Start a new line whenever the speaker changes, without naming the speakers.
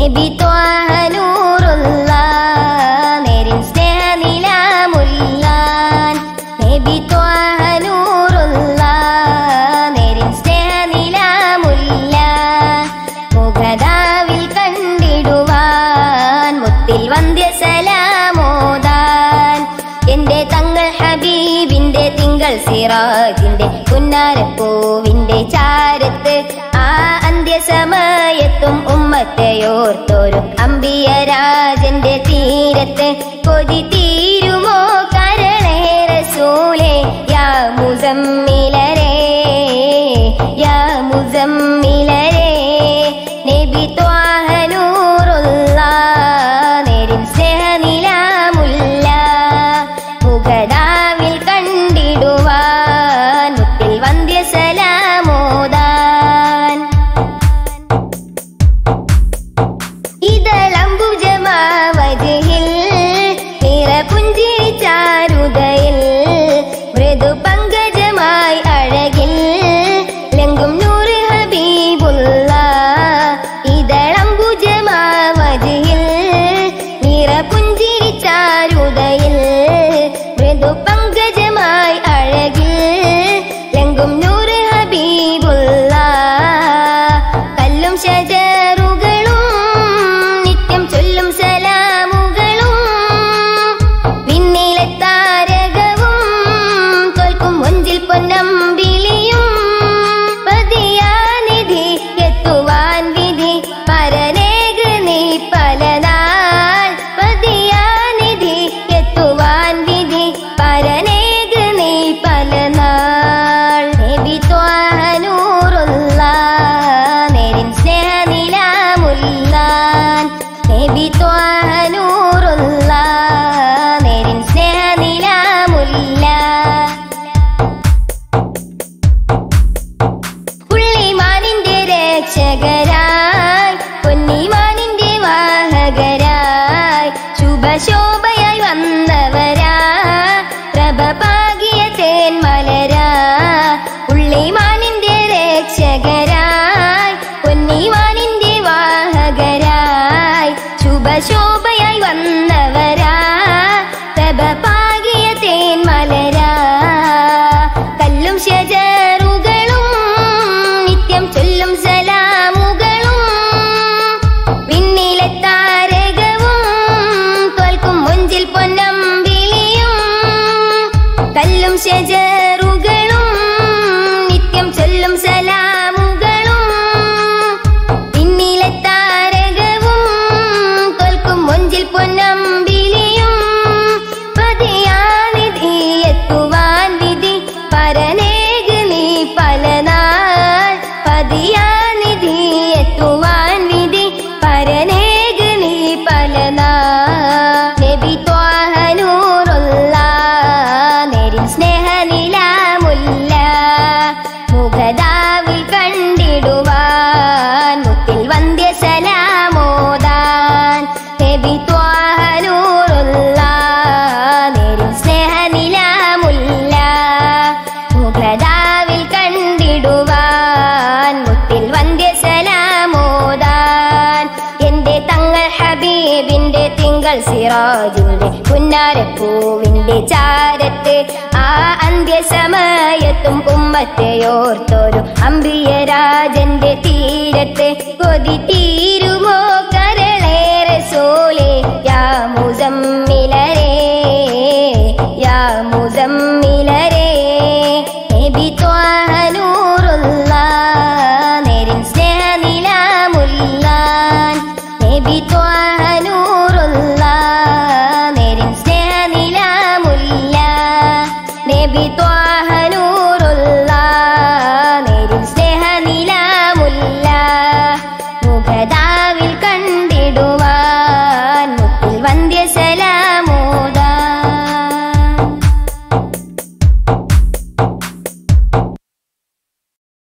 നബി ത്വാഹ നൂറുള്ള നേരിൻ സ്നേഹനിലാമുല്ലാൻ നബി ത്വാഹ നൂറുള്ള നേരിൻ സ്നേഹനിലാമുല്ല മുഖദാവിൽ കണ്ടിടുവാൻ മുത്തിൽ വന്ധ്യ സലാമോദാൻ എന്റെ തങ്ങൾ ഹബീബിന്റെ തിങ്കൾ സിറാജിന്റെ പുന്നാരപ്പൂവിന്റെ ചാരത്ത് ആ അന്ത്യസമയത്തും ഉമ്മത്തെയോർത്തൊരു അമ്പിയ രാജന്റെ തീരത്ത് കൊതി തീരുമോ കരളേ റസൂലേ യാ മുസമ്മിലരേ യാ മുസമ്മിലരേ നബി ത്വാഹ നൂറുള്ള നേരിൻ സ്നേഹനിലാമുല്ല മുഖദാവിൽ കണ്ടിടുവാൻ മുത്തിൽ വന്ധ്യ സലാമോദാൻ ഇതളംബുജമാവതിൽ നിറപുഞ്ചിരി ചാരുതയിൽ മൃദു പങ്കജമായി അഴകിൽ ലങ്കും നൂറ് ഹബീബുള്ള ഇതളംബുജമാവതിൽ നിറപുഞ്ചിരി ചാരുതയിൽ മൃദു പങ്കജമായി അഴകിൽ ലങ്കും നൂറ് ഹബീബുള്ള കല്ലും ഷജറുകളും നിത്യം ചൊല്ലും സലാമുകളും വിണ്ണിലെ താരകവും തോൽക്കും ഒഞ്ചിൽ പൊന്നമ്പിളിയും പതിയാനിധി എത്തുവാൻ വിധി പരനേക നീ പല നാൾ പതിയാനിധി എത്തുവാൻ വിധി പരനേക നീ പല നാൾ നബി ത്വാഹ നൂറുള്ള നേരിൻ സ്നേഹനിലാമുല്ലാൻ നബി ത്വാഹ നൂറുള്ള നേരിൻ സ്നേഹനിലാമുല്ല പുള്ളിമാനിന്റെ രക്ഷകരായി പൊന്നിമാനിന്റെ വാഹകരായി ശുഭശോഭയായി വന്നവരാ പ്രഭപാകിയ തേന്മലരാ പുള്ളിമാനിന്റെ രക്ഷകരായി പൊന്നിമാനിന്റെ വാഹകരായി ശുഭശോഭയായി വന്നവരാ പ്രഭപാകിയ തേന്മലരാ കല്ലും ഷജറുകളും നിത്യം ചൊല്ലും സലാമുകളും വിണ്ണിലെ താരകവും തോൽക്കും മുഞ്ചിൽ പൊന്നമ്പിളിയും കല്ലും ഷജറുകളും നിത്യം ചൊല്ലും സലാമുകളും പിന്നിലെ താരകവും തോൽക്കും മുഞ്ചിൽ പൊന്നമ്പിളിയും പതിയാനിധി എത്തുവാൻ വിധി പരനേക നീ പല നാൾ പതിയാനിധി എത്തുവാൻ വിധി പരനേക നീ പല നാൾ നബി ത്വാഹ നൂറുള്ള നേരിൻ സ്നേഹനിലാമുല്ല മുഖദാവിൽ കണ്ടിടുവാൻ മുത്തിൽ വന്ധ്യ സലാമോദാൻ നബി ത്വാഹ നൂറുള്ള നേരിൻ സ്നേഹനിലാമുല്ല മുഖദാവിൽ കണ്ടിടുവാൻ മുത്തിൽ വന്ധ്യ സലാമോദാൻ എന്റെ തങ്ങൾ ഹബീബിന്റെ തിങ്കൾ സിറാജിന്റെ പുന്നാരപ്പൂവിന്റെ ചാരത്ത് ആ അന്ത്യസമയത്തും ഉമ്മത്തെയോർത്തൊരു അമ്പിയ രാജന്റെ തീരത്ത് കൊതി തീരുമോ കരളേറെ സോലെ യാ മുസമ്മിലരേ യാ മുസമ്മി